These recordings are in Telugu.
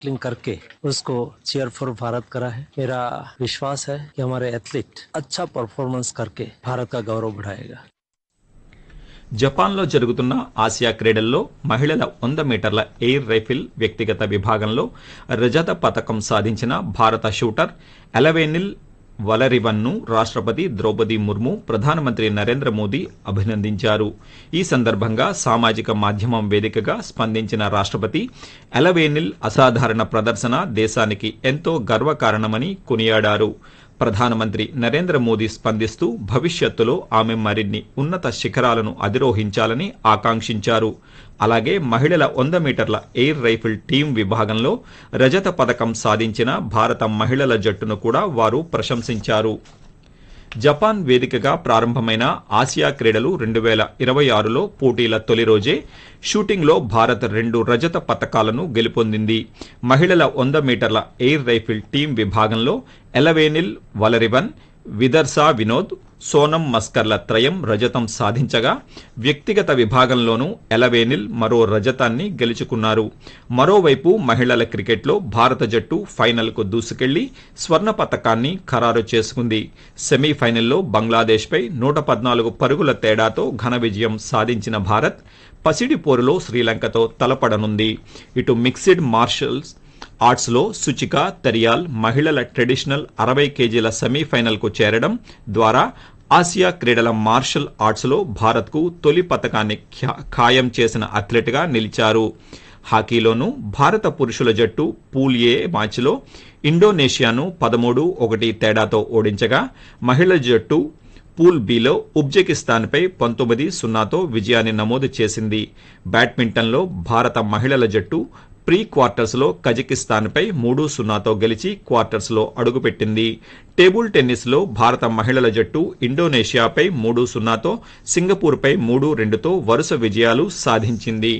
साइकिलिंग करके उसको चेयर फॉर भारत करा है मेरा विश्वास है कि हमारे एथलीट अच्छा परफॉर्मेंस करके भारत का गौरव बढ़ाएगा జపాన్లో జరుగుతున్న ఆసియా క్రీడల్లో మహిళల వంద మీటర్ల ఎయిర్ రైఫిల్ వ్యక్తిగత విభాగంలో రజత పతకం సాధించిన భారత షూటర్ ఎలవేనిల్ వలరివన్ను రాష్ట్రపతి ద్రౌపది ముర్ము ప్రధానమంత్రి నరేంద్ర మోదీ అభినందించారు ఈ సందర్భంగా సామాజిక మాధ్యమం వేదికగా స్పందించిన రాష్ట్రపతి ఎలవేనిల్ అసాధారణ ప్రదర్శన దేశానికి ఎంతో గర్వకారణమని కొనియాడారు ప్రధానమంత్రి నరేంద్ర మోదీ స్పందిస్తూ భవిష్యత్తులో ఆమె మరిన్ని ఉన్నత శిఖరాలను అధిరోహించాలని ఆకాంక్షించారు అలాగే మహిళల వంద మీటర్ల ఎయిర్ రైఫిల్ టీం విభాగంలో రజత పథకం సాధించిన భారత మహిళల జట్టును కూడా వారు ప్రశంసించారు జపాన్ వేదికగా ప్రారంభమైన ఆసియా క్రీడలు రెండు వేల ఇరవై ఆరులో పోటీల తొలి రోజే షూటింగ్లో భారత్ రెండు రజత పతకాలను గెలుపొందింది మహిళల వంద మీటర్ల ఎయిర్ రైఫిల్ టీం విభాగంలో ఎలవేనిల్ వలరివన్ విదర్సా వినోద్ సోనం మస్కర్ల త్రయం రజతం సాధించగా వ్యక్తిగత విభాగంలోనూ ఎలవేనిల్ మరో రజతాన్ని గెలుచుకున్నారు మరోవైపు మహిళల క్రికెట్లో భారత జట్టు ఫైనల్కు దూసుకెళ్లి స్వర్ణ పతకాన్ని ఖరారు చేసుకుంది సెమీఫైనల్లో బంగ్లాదేశ్పై నూట పద్నాలుగు పరుగుల తేడాతో ఘన విజయం సాధించిన భారత్ పసిడి పోరులో శ్రీలంకతో తలపడనుంది ఇటు మిక్సిడ్ మార్షల్స్ ఆర్ట్స్లో సుచిక తరియాల్ మహిళల ట్రెడిషనల్ అరవై కేజీల సెమీఫైనల్కు చేరడం ద్వారా ఆసియా క్రీడల మార్షల్ ఆర్ట్స్లో భారత్కు తొలి పతకాన్ని ఖ్యా- ఖాయం చేసిన అథ్లెట్గా నిలిచారు హాకీలోనూ భారత పురుషుల జట్టు పూల్ ఏ మ్యాచ్లో ఇండోనేషియాను పదమూడు ఒకటి తేడాతో ఓడించగా మహిళల జట్టు పూల్ బిలో ఉజ్బెకిస్తాన్పై పంతొమ్మిది సున్నాతో విజయాన్ని నమోదు చేసింది బ్యాడ్మింటన్లో భారత మహిళల జట్టు ప్రీ క్వార్టర్స్లో కజకిస్తాన్పై మూడు సున్నాతో గెలిచి క్వార్టర్స్లో అడుగుపెట్టింది టేబుల్ టెన్నిస్లో భారత మహిళల జట్టు ఇండోనేషియాపై మూడు సున్నాతో సింగపూర్పై మూడు రెండుతో వరుస విజయాలు సాధించింది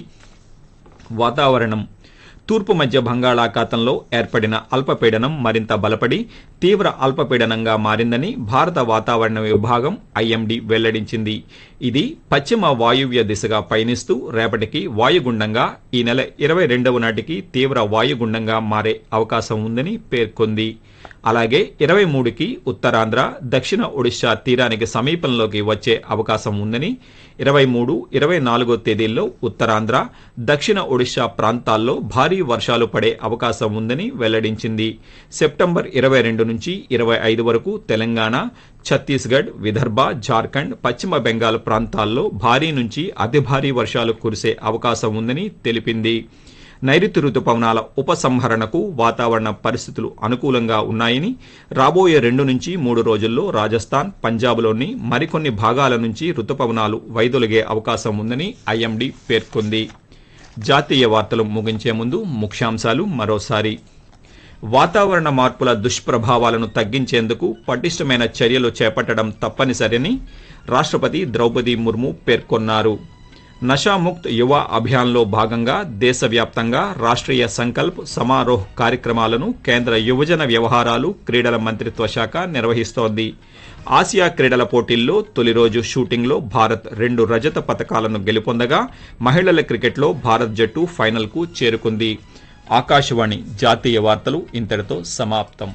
వాతావరణం తూర్పు మధ్య బంగాళాఖాతంలో ఏర్పడిన అల్పపీడనం మరింత బలపడి తీవ్ర అల్పపీడనంగా మారిందని భారత వాతావరణ విభాగం ఐఎండీ వెల్లడించింది ఇది పశ్చిమ వాయువ్య దిశగా పయనిస్తూ రేపటికి వాయుగుండంగా ఈ నెల ఇరవై రెండవ నాటికి తీవ్ర వాయుగుండంగా మారే అవకాశం ఉందని పేర్కొంది అలాగే ఇరవై మూడుకి ఉత్తరాంధ్ర దక్షిణ ఒడిశా తీరానికి సమీపంలోకి వచ్చే అవకాశం ఉందని ఇరవై మూడు ఇరవై నాలుగో తేదీల్లో ఉత్తరాంధ్ర దక్షిణ ఒడిశా ప్రాంతాల్లో భారీ వర్షాలు పడే అవకాశం ఉందని వెల్లడించింది సెప్టెంబర్ ఇరవై రెండు నుంచి ఇరవై ఐదు వరకు తెలంగాణ ఛత్తీస్గఢ్ విదర్భ జార్ఖండ్ పశ్చిమ బెంగాల్ ప్రాంతాల్లో భారీ నుంచి అతి భారీ వర్షాలు కురిసే అవకాశం ఉందని తెలిపింది నైరుతి రుతుపవనాల ఉపసంహరణకు వాతావరణ పరిస్థితులు అనుకూలంగా ఉన్నాయని రాబోయే రెండు నుంచి మూడు రోజుల్లో రాజస్థాన్ పంజాబ్లోని మరికొన్ని భాగాల నుంచి రుతుపవనాలు వైదొలిగే అవకాశం ఉందని ఐఎండీ పేర్కొంది జాతీయ వార్తలు ముగించే ముందు ముఖ్యాంశాలు మరోసారి వాతావరణ మార్పుల దుష్ప్రభావాలను తగ్గించేందుకు పటిష్టమైన చర్యలు చేపట్టడం తప్పనిసరని రాష్ట్రపతి ద్రౌపది ముర్ము పేర్కొన్నారు నషాముక్త్ యువ అభియాన్లో భాగంగా దేశవ్యాప్తంగా రాష్ట్రీయ సంకల్ప్ సమారోహ్ కార్యక్రమాలను కేంద్ర యువజన వ్యవహారాలు క్రీడల మంత్రిత్వ శాఖ నిర్వహిస్తోంది ఆసియా క్రీడల పోటీల్లో తొలి రోజు షూటింగ్లో భారత్ రెండు రజత పతకాలను గెలుపొందగా మహిళల క్రికెట్లో భారత్ జట్టు ఫైనల్కు చేరుకుంది ఆకాశవాణి జాతీయ వార్తలు ఇంతటితో సమాప్తం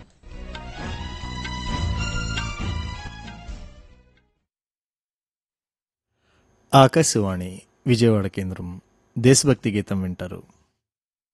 ఆకాశవాణి విజయవాడ కేంద్రం దేశభక్తి గీతం వింటారు